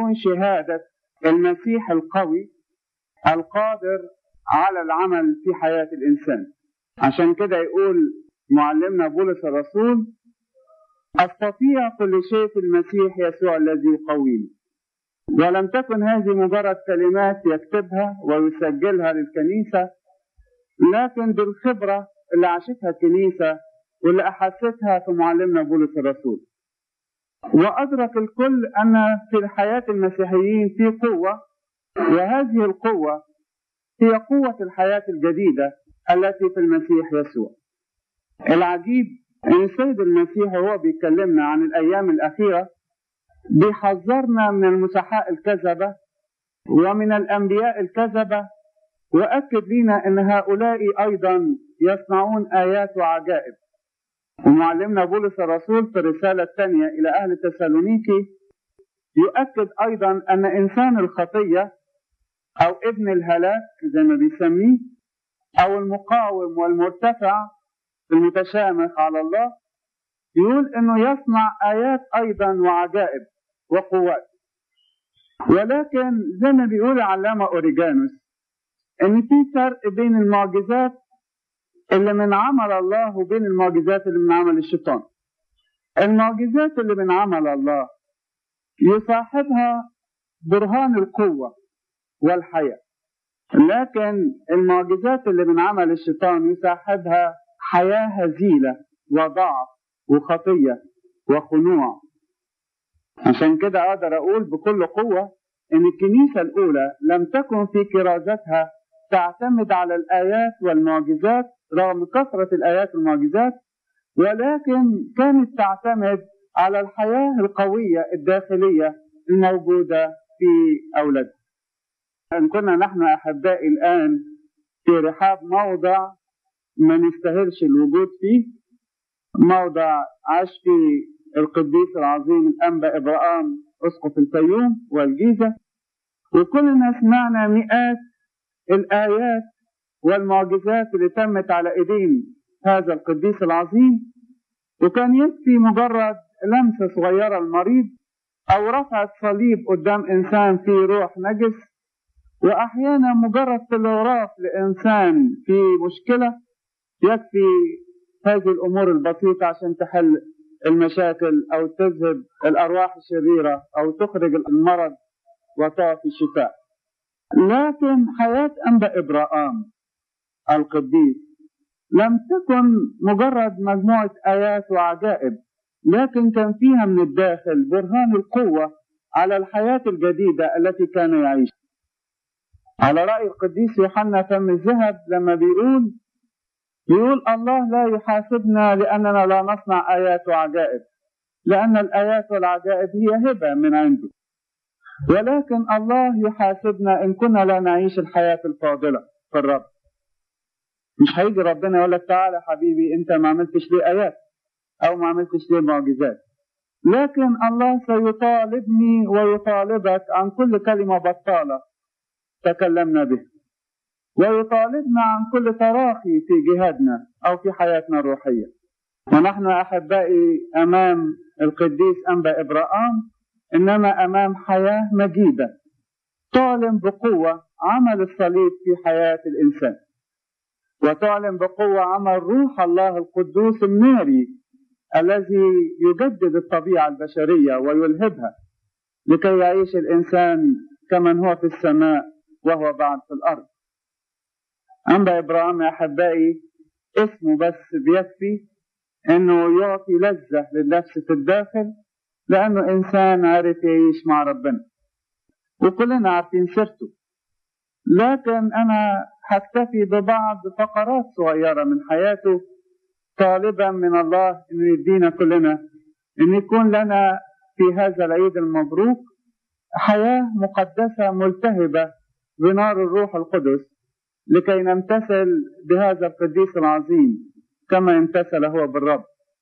تكون شهادة المسيح القوي القادر على العمل في حياة الإنسان عشان كده يقول معلمنا بولس الرسول أستطيع كل شيء في المسيح يسوع الذي يقويني ولم تكن هذه مجرد كلمات يكتبها ويسجلها للكنيسة لكن بالخبرة اللي عاشتها الكنيسة واللي أحستها في معلمنا بولس الرسول وأدرك الكل أن في حياة المسيحيين في قوة وهذه القوة هي قوة الحياة الجديدة التي في المسيح يسوع العجيب أن السيد المسيح وهو بيكلمنا عن الأيام الأخيرة بيحذرنا من المسحاء الكذبة ومن الأنبياء الكذبة وأكد لنا أن هؤلاء أيضا يصنعون آيات وعجائب ومعلمنا بولس الرسول في الرسالة الثانية إلى أهل تسالونيكي يؤكد أيضا أن إنسان الخطية أو ابن الهلاك زي ما بيسميه أو المقاوم والمرتفع المتشامخ على الله يقول انه يصنع ايات ايضا وعجائب وقوات ولكن زي ما بيقول علامة اوريجانوس ان في فرق بين المعجزات اللي من عمل الله وبين المعجزات اللي من عمل الشيطان المعجزات اللي من عمل الله يصاحبها برهان القوة والحياة لكن المعجزات اللي من عمل الشيطان يصاحبها حياة هزيلة وضعف وخطية وخنوع عشان كده أقدر أقول بكل قوة إن الكنيسة الأولى لم تكن في كرازتها تعتمد على الآيات والمعجزات رغم كثرة الآيات والمعجزات ولكن كانت تعتمد على الحياة القوية الداخلية الموجودة في أولادها إن كنا نحن أحبائي الآن في رحاب موضع ما نستاهلش الوجود فيه موضع عاش فيه القديس العظيم الأنبا إبراهام أسقف الفيوم والجيزة وكلنا سمعنا مئات الآيات والمعجزات اللي تمت على إيدين هذا القديس العظيم وكان يكفي مجرد لمسة صغيرة المريض أو رفعة صليب قدام إنسان فيه روح نجس وأحيانا مجرد تلغراف لإنسان في مشكلة يكفي هذه الأمور البسيطة عشان تحل المشاكل أو تذهب الأرواح الشريرة أو تخرج المرض وتعطي الشفاء لكن حياة أنبا إبراهام القديس لم تكن مجرد مجموعة آيات وعجائب لكن كان فيها من الداخل برهان القوة على الحياة الجديدة التي كان يعيش على رأي القديس يوحنا فم الذهب لما بيقول بيقول الله لا يحاسبنا لأننا لا نصنع آيات وعجائب لأن الآيات والعجائب هي هبة من عنده ولكن الله يحاسبنا إن كنا لا نعيش الحياة الفاضلة في الرب مش هيجي ربنا يقول لك تعالى حبيبي أنت ما عملتش لي آيات أو ما عملتش لي معجزات لكن الله سيطالبني ويطالبك عن كل كلمة بطالة تكلمنا بها ويطالبنا عن كل تراخي في جهادنا أو في حياتنا الروحية ونحن أحبائي أمام القديس أنبا إبراهام إنما أمام حياة مجيدة تعلن بقوة عمل الصليب في حياة الإنسان وتعلن بقوة عمل روح الله القدوس الناري الذي يجدد الطبيعة البشرية ويلهبها لكي يعيش الإنسان كمن هو في السماء وهو بعد في الأرض أنبا إبراهيم يا أحبائي اسمه بس بيكفي إنه يعطي لذة للنفس في الداخل لأنه إنسان عارف يعيش مع ربنا وكلنا عارفين سيرته لكن أنا هكتفي ببعض فقرات صغيرة من حياته طالبا من الله أنه يدينا كلنا أن يكون لنا في هذا العيد المبروك حياة مقدسة ملتهبة بنار الروح القدس لكي نمتثل بهذا القديس العظيم كما امتثل هو بالرب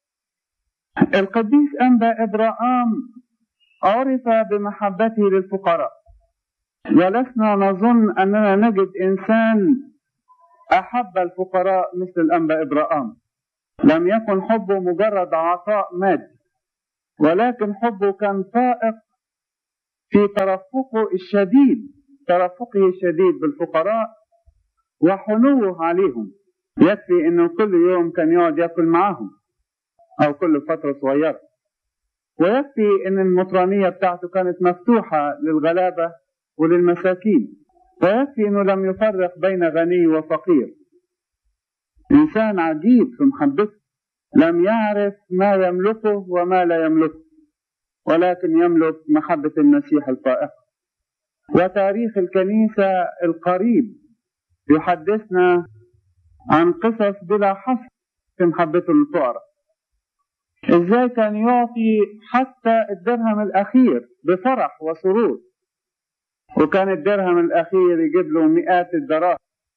القديس أنبا إبراهام عرف بمحبته للفقراء ولسنا نظن أننا نجد إنسان أحب الفقراء مثل الأنبا إبراهام لم يكن حبه مجرد عطاء مادي ولكن حبه كان فائق في ترفقه الشديد ترفقه الشديد بالفقراء وحنوه عليهم يكفي انه كل يوم كان يقعد ياكل معاهم او كل فتره صغيره ويكفي ان المطرانيه بتاعته كانت مفتوحه للغلابه وللمساكين ويكفي انه لم يفرق بين غني وفقير انسان عجيب في محبته لم يعرف ما يملكه وما لا يملكه ولكن يملك محبه المسيح الفائقه وتاريخ الكنيسه القريب يحدثنا عن قصص بلا حصر في محبته للفقراء ازاي كان يعطي حتى الدرهم الاخير بفرح وسرور وكان الدرهم الاخير يجيب له مئات الدراهم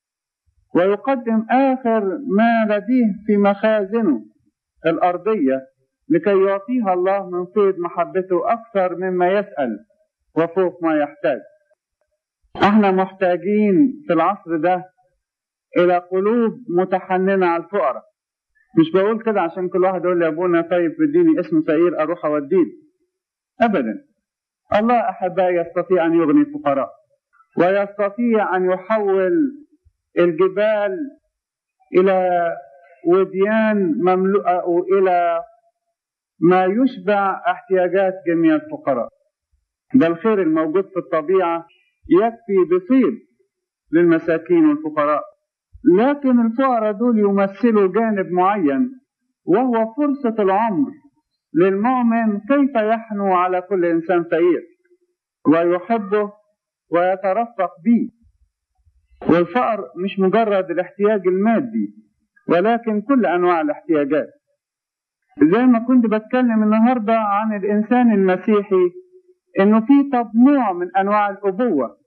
ويقدم اخر ما لديه في مخازنه الارضيه لكي يعطيها الله من فيض محبته اكثر مما يسال وفوق ما يحتاج احنا محتاجين في العصر ده الى قلوب متحننه على الفقراء مش بقول كده عشان كل واحد يقول لي ابونا طيب اديني اسم فقير اروح اوديه ابدا الله احبائي يستطيع ان يغني الفقراء ويستطيع ان يحول الجبال الى وديان مملوءه والى ما يشبع احتياجات جميع الفقراء ده الخير الموجود في الطبيعه يكفي بصير للمساكين والفقراء لكن الفقراء دول يمثلوا جانب معين وهو فرصة العمر للمؤمن كيف يحنو على كل إنسان فقير ويحبه ويترفق به والفقر مش مجرد الاحتياج المادي ولكن كل أنواع الاحتياجات زي ما كنت بتكلم النهاردة عن الإنسان المسيحي إنه في طب نوع من أنواع الأبوة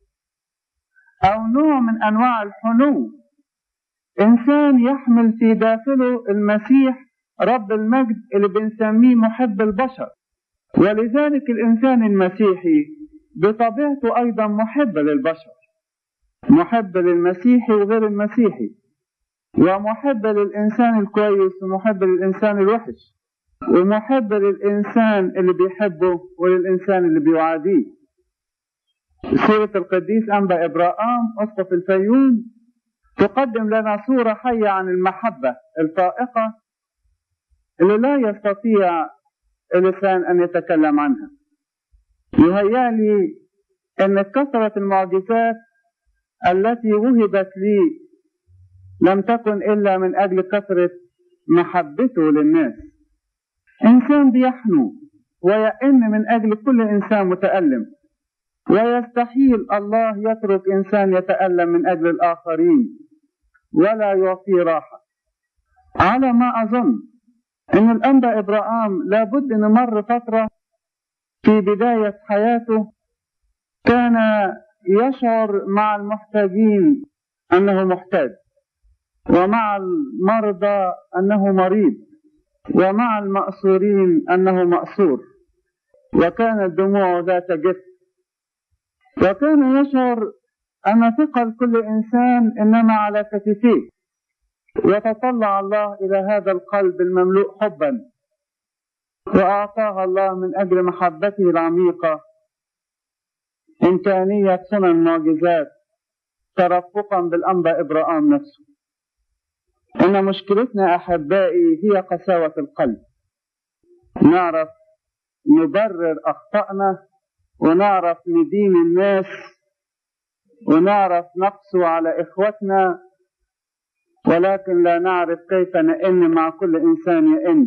أو نوع من أنواع الحنو إنسان يحمل في داخله المسيح رب المجد اللي بنسميه محب البشر ولذلك الإنسان المسيحي بطبيعته أيضا محب للبشر محب للمسيحي وغير المسيحي ومحب للإنسان الكويس ومحب للإنسان الوحش ومحب للإنسان اللي بيحبه وللإنسان اللي بيعاديه سيرة القديس أنبا إبراهام أسقف الفيوم تقدم لنا صورة حية عن المحبة الفائقة اللي لا يستطيع اللسان أن يتكلم عنها يهيأ لي أن كثرة المعجزات التي وهبت لي لم تكن إلا من أجل كثرة محبته للناس إنسان بيحنو ويئن من أجل كل إنسان متألم ويستحيل الله يترك إنسان يتألم من أجل الآخرين ولا يعطيه راحة على ما أظن أن الأنبا إبراهام لابد أن مر فترة في بداية حياته كان يشعر مع المحتاجين أنه محتاج ومع المرضى أنه مريض ومع المأسورين أنه مأسور وكانت دموعه ذات جف وكان يشعر أن ثقل كل إنسان إنما على كتفيه وتطلع الله إلى هذا القلب المملوء حبا وأعطاها الله من أجل محبته العميقة إمكانية صنع المعجزات ترفقا بالأنبا إبراهام نفسه إن مشكلتنا أحبائي هي قساوة القلب نعرف نبرر أخطأنا ونعرف ندين الناس ونعرف نقسو على إخوتنا ولكن لا نعرف كيف نئن مع كل إنسان يئن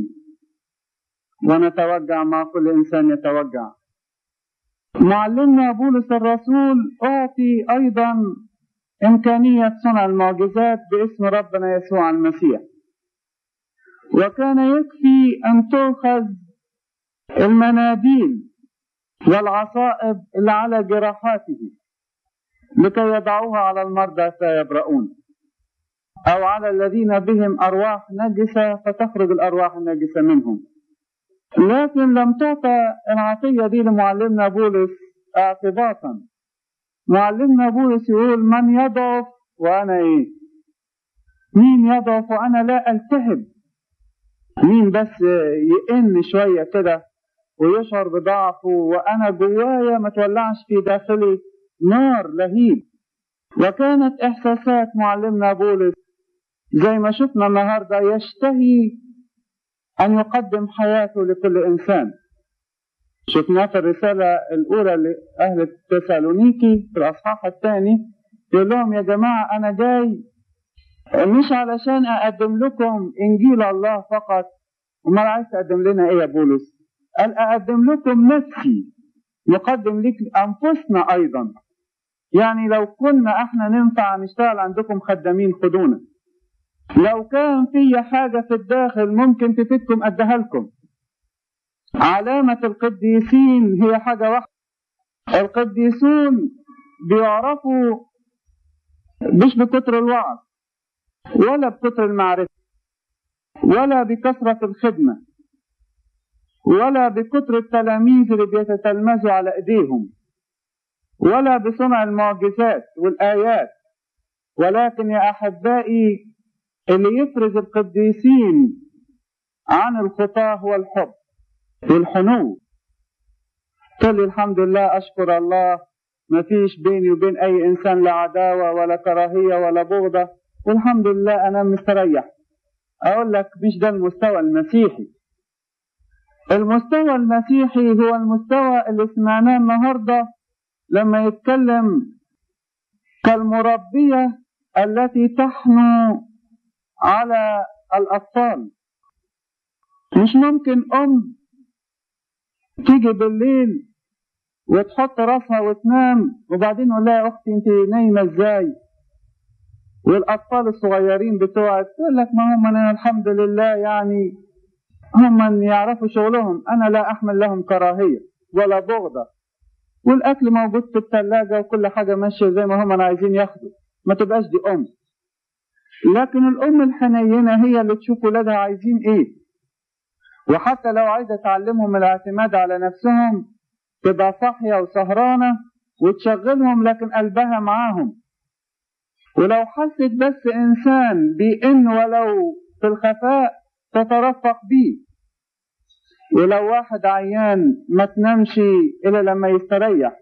ونتوجع مع كل إنسان يتوجع معلمنا بولس الرسول أعطي أيضا إمكانية صنع المعجزات باسم ربنا يسوع المسيح وكان يكفي أن تؤخذ المناديل والعصائب اللي على جراحاته لكي يضعوها على المرضى فيبرؤون أو على الذين بهم أرواح نجسة فتخرج الأرواح النجسة منهم لكن لم تعطى العطية دي لمعلمنا بولس اعتباطا معلمنا بولس يقول من يضعف وأنا إيه مين يضعف وأنا لا ألتهب مين بس يئن شوية كده ويشعر بضعفه وأنا جوايا ما تولعش في داخلي نار لهيب وكانت إحساسات معلمنا بولس زي ما شفنا النهارده يشتهي أن يقدم حياته لكل إنسان شفناه في الرسالة الأولى لأهل تسالونيكي في الأصحاح الثاني يقول لهم يا جماعة أنا جاي مش علشان أقدم لكم إنجيل الله فقط أمال عايز تقدم لنا إيه يا بولس؟ قال أقدم لكم نفسي نقدم لك أنفسنا أيضا يعني لو كنا احنا ننفع نشتغل عندكم خدامين خدونا لو كان في حاجة في الداخل ممكن تفيدكم أديها لكم علامة القديسين هي حاجة واحدة القديسون بيعرفوا مش بكتر الوعظ ولا بكتر المعرفة ولا بكثرة الخدمة ولا بكتر التلاميذ اللي بيتتلمذوا على ايديهم ولا بصنع المعجزات والآيات ولكن يا أحبائي اللي يفرز القديسين عن الخطاة هو الحب والحنو قل لي الحمد لله أشكر الله ما فيش بيني وبين أي إنسان لا عداوة ولا كراهية ولا بغضة والحمد لله أنا مستريح أقول لك مش ده المستوى المسيحي المستوى المسيحي هو المستوى اللي سمعناه النهارده لما يتكلم كالمربية التي تحنو على الأطفال مش ممكن أم تيجي بالليل وتحط راسها وتنام وبعدين يقول لها يا أختي أنت نايمة إزاي؟ والأطفال الصغيرين بتوعك تقول لك ما هم أنا الحمد لله يعني هم يعرفوا شغلهم أنا لا أحمل لهم كراهية ولا بغضة والاكل موجود في الثلاجه وكل حاجه ماشيه زي ما هم عايزين ياخدوا ما تبقاش دي ام لكن الام الحنينه هي اللي تشوف ولادها عايزين ايه وحتى لو عايزه تعلمهم الاعتماد على نفسهم تبقى صاحيه وسهرانه وتشغلهم لكن قلبها معاهم ولو حست بس انسان بان ولو في الخفاء تترفق بيه ولو واحد عيان ما تنامش إلا لما يستريح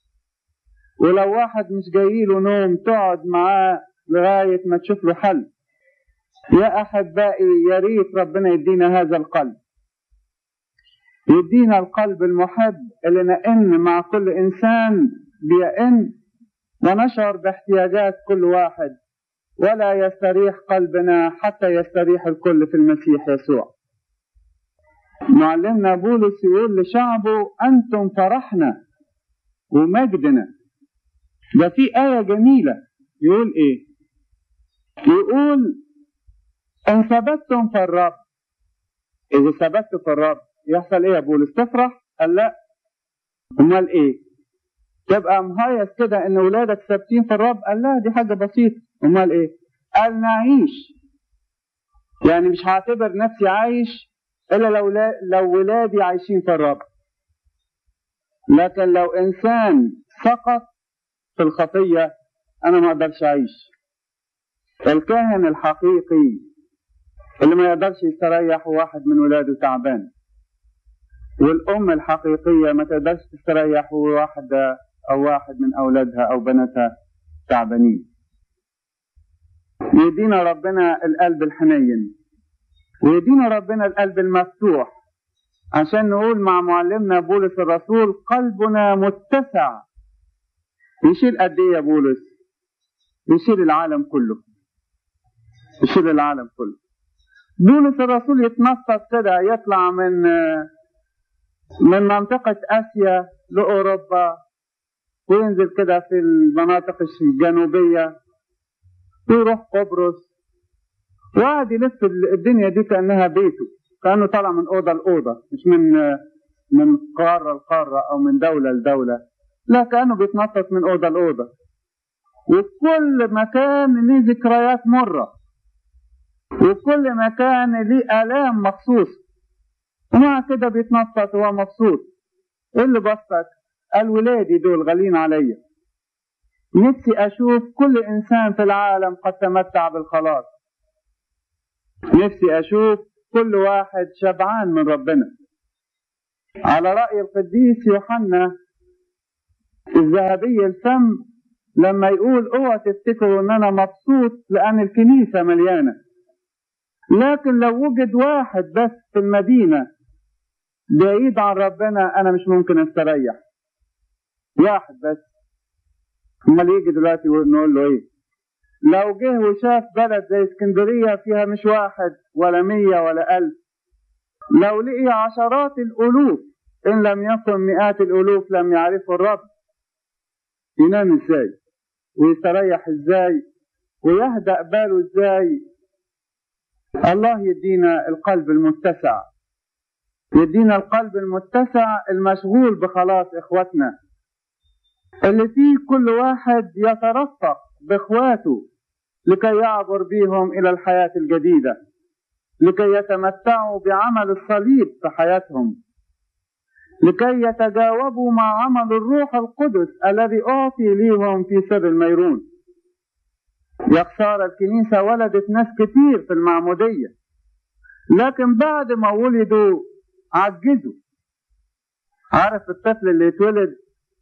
ولو واحد مش جايله نوم تقعد معاه لغاية ما تشوف له حل يا أحبائي يا ريت ربنا يدينا هذا القلب يدينا القلب المحب اللي نئن مع كل إنسان بيئن ونشعر باحتياجات كل واحد ولا يستريح قلبنا حتى يستريح الكل في المسيح يسوع معلمنا بولس يقول لشعبه أنتم فرحنا ومجدنا ده في آية جميلة يقول إيه؟ يقول إن ثبتتم في الرب إذا ثبتت في الرب يحصل إيه يا بولس؟ تفرح؟ قال لا أمال إيه؟ تبقى مهيص كده إن ولادك ثابتين في الرب؟ قال لا دي حاجة بسيطة أمال إيه؟ قال نعيش يعني مش هعتبر نفسي عايش إلا لو, لا لو ولادي عايشين في الرب لكن لو إنسان سقط في الخطية أنا ما أقدرش أعيش الكاهن الحقيقي اللي ما يقدرش يستريح واحد من ولاده تعبان والأم الحقيقية ما تقدرش تستريح واحدة أو واحد من أولادها أو بناتها تعبانين يدينا ربنا القلب الحنين ويدينا ربنا القلب المفتوح عشان نقول مع معلمنا بولس الرسول قلبنا متسع يشيل قد ايه يا بولس يشيل العالم كله يشيل العالم كله بولس الرسول يتنطط كده يطلع من من منطقة آسيا لأوروبا وينزل كده في المناطق الجنوبية ويروح قبرص وقعد يلف الدنيا دي كانها بيته كانه طالع من اوضه لاوضه مش من من قاره لقاره او من دوله لدوله لا كانه بيتنطط من اوضه لاوضه وكل مكان ليه ذكريات مره وكل مكان ليه الام مخصوص ومع كده بيتنطط وهو مبسوط ايه اللي بسطك قال ولادي دول غاليين عليا نفسي اشوف كل انسان في العالم قد تمتع بالخلاص نفسي اشوف كل واحد شبعان من ربنا على رأي القديس يوحنا الذهبي الفم لما يقول اوعى تفتكروا ان انا مبسوط لان الكنيسه مليانه لكن لو وجد واحد بس في المدينه بعيد عن ربنا انا مش ممكن استريح واحد بس امال يجي دلوقتي نقول له ايه لو جه وشاف بلد زي اسكندريه فيها مش واحد ولا مية ولا الف لو لقي عشرات الالوف ان لم يكن مئات الالوف لم يعرفوا الرب ينام ازاي ويستريح ازاي ويهدأ باله ازاي الله يدينا القلب المتسع يدينا القلب المتسع المشغول بخلاص اخواتنا اللي فيه كل واحد يترفق باخواته لكي يعبر بهم الى الحياة الجديدة لكي يتمتعوا بعمل الصليب في حياتهم لكي يتجاوبوا مع عمل الروح القدس الذي أعطي ليهم في سر الميرون يا خسارة الكنيسة ولدت ناس كتير في المعمودية لكن بعد ما ولدوا عجزوا عارف الطفل اللي يتولد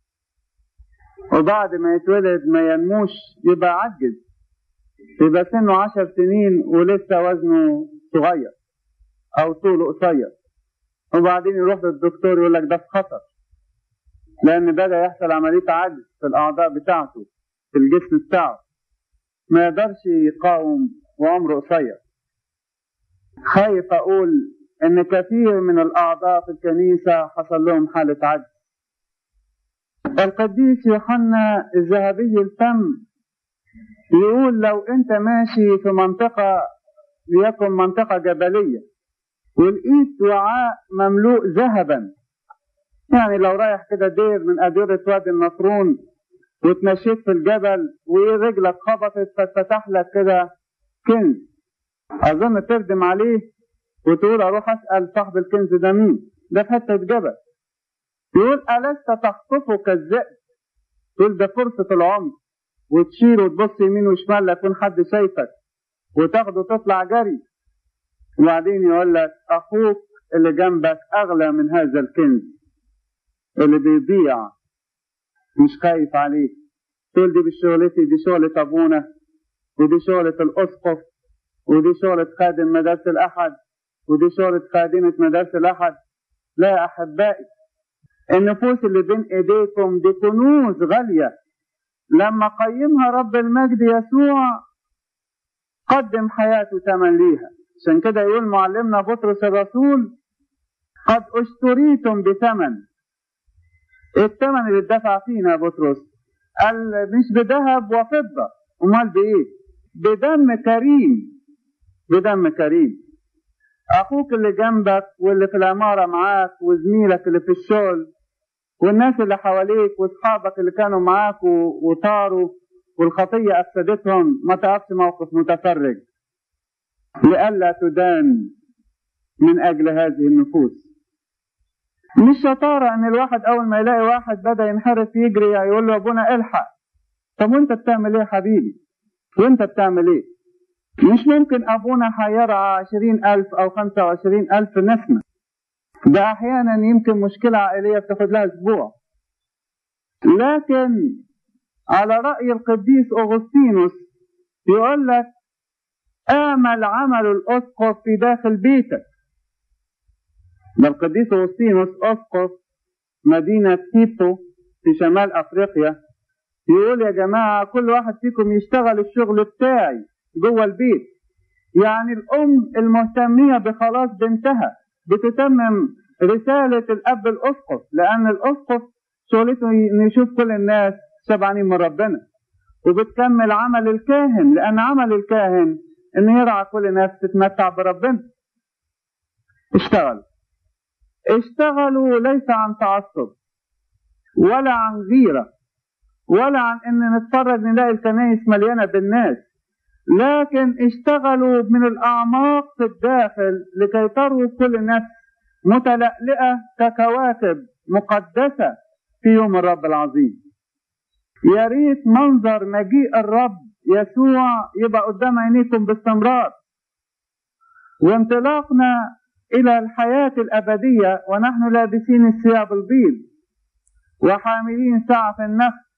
وبعد ما يتولد ما ينموش يبقى عجز يبقى سنه عشر سنين ولسه وزنه صغير أو طوله قصير وبعدين يروح للدكتور يقول لك ده في خطر لأن بدأ يحصل عملية عجز في الأعضاء بتاعته في الجسم بتاعه ما يقدرش يقاوم وعمره قصير خايف أقول إن كثير من الأعضاء في الكنيسة حصل لهم حالة عجز القديس يوحنا الذهبي الفم يقول لو أنت ماشي في منطقة ليكن منطقة جبلية ولقيت وعاء مملوء ذهبا يعني لو رايح كده دير من أديرة وادي النصرون واتمشيت في الجبل ورجلك خبطت فاتفتح لك كده كنز أظن تردم عليه وتقول أروح أسأل صاحب الكنز ده مين ده في حتة جبل يقول ألست تخطفه كالذئب تقول ده فرصة العمر وتشيل وتبص يمين وشمال لا يكون حد شايفك وتاخده تطلع جري وبعدين يقول لك اخوك اللي جنبك اغلى من هذا الكنز اللي بيضيع مش خايف عليه تقول دي بشغلتي دي شغلة ابونا ودي شغلة الاسقف ودي شغلة خادم مدرسة الاحد ودي شغلة خادمة مدرسة الاحد لا يا احبائي النفوس اللي بين ايديكم دي كنوز غالية لما قيمها رب المجد يسوع قدم حياته ثمن ليها عشان كده يقول معلمنا بطرس الرسول قد اشتريتم بثمن الثمن اللي اتدفع فينا يا بطرس قال مش بذهب وفضة امال بايه بدم كريم بدم كريم اخوك اللي جنبك واللي في العمارة معاك وزميلك اللي في الشغل والناس اللي حواليك واصحابك اللي كانوا معاك وطاروا والخطية افسدتهم ما تقفش موقف متفرج لئلا تدان من أجل هذه النفوس مش شطارة إن الواحد أول ما يلاقي واحد بدأ ينحرف يجري يقول له أبونا الحق طب وأنت بتعمل إيه يا حبيبي؟ وأنت بتعمل إيه؟ مش ممكن أبونا هيرعى عشرين ألف أو خمسة وعشرين ألف نسمة ده أحيانا يمكن مشكلة عائلية بتاخد لها أسبوع لكن على رأي القديس أغسطينوس يقول لك اعمل عمل الاسقف في داخل بيتك ده القديس اغسطينوس اسقف مدينه تيتو في شمال افريقيا يقول يا جماعه كل واحد فيكم يشتغل الشغل بتاعي جوه البيت يعني الام المهتميه بخلاص بنتها بتتمم رساله الاب الاسقف لان الاسقف شغلته انه يشوف كل الناس شبعانين من ربنا وبتكمل عمل الكاهن لان عمل الكاهن ان يرعى كل الناس تتمتع بربنا اشتغلوا اشتغلوا ليس عن تعصب ولا عن غيرة ولا عن ان نتفرج نلاقي الكنائس مليانة بالناس لكن اشتغلوا من الاعماق في الداخل لكي تروي كل نفس متلألئة ككواكب مقدسة في يوم الرب العظيم يا ريت منظر مجيء الرب يسوع يبقى قدام عينيكم باستمرار وانطلاقنا إلى الحياة الأبدية ونحن لابسين الثياب البيض وحاملين سعف النفس